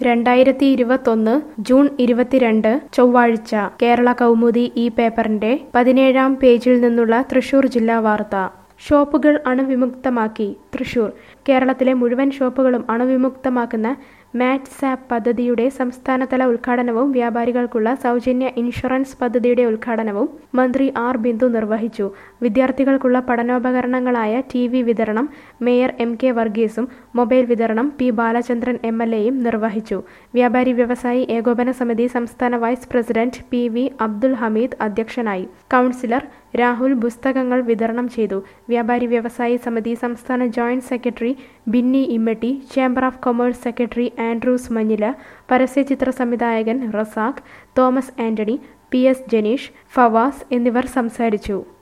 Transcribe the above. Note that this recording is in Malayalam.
രണ്ടായിരത്തി ഇരുപത്തൊന്ന് ജൂൺ ഇരുപത്തിരണ്ട് ചൊവ്വാഴ്ച കേരള കൗമുദി ഈ പേപ്പറിന്റെ പതിനേഴാം പേജിൽ നിന്നുള്ള തൃശൂർ ജില്ലാ വാർത്ത ഷോപ്പുകൾ അണുവിമുക്തമാക്കി തൃശൂർ കേരളത്തിലെ മുഴുവൻ ഷോപ്പുകളും അണുവിമുക്തമാക്കുന്ന മാറ്റ് സാപ്പ് പദ്ധതിയുടെ സംസ്ഥാനതല ഉദ്ഘാടനവും വ്യാപാരികൾക്കുള്ള സൗജന്യ ഇൻഷുറൻസ് പദ്ധതിയുടെ ഉദ്ഘാടനവും മന്ത്രി ആർ ബിന്ദു നിർവഹിച്ചു വിദ്യാർത്ഥികൾക്കുള്ള പഠനോപകരണങ്ങളായ ടി വി വിതരണം മേയർ എം കെ വർഗീസും മൊബൈൽ വിതരണം പി ബാലചന്ദ്രൻ എം എൽ എയും നിർവഹിച്ചു വ്യാപാരി വ്യവസായി ഏകോപന സമിതി സംസ്ഥാന vice president P V Abdul Hameed അധ്യക്ഷനായി കൗൺസിലർ രാഹുൽ പുസ്തകങ്ങൾ വിതരണം ചെയ്തു വ്യാപാരി വ്യവസായി സമിതി സംസ്ഥാന joint secretary Binny Immatty chamber of commerce secretary Andrews Manjila പരസ്യചിത്ര സംവിധായകൻ റസാഖ് തോമസ് ആന്റണി പി എസ് ജനീഷ് ഫവാസ് എന്നിവർ സംസാരിച്ചു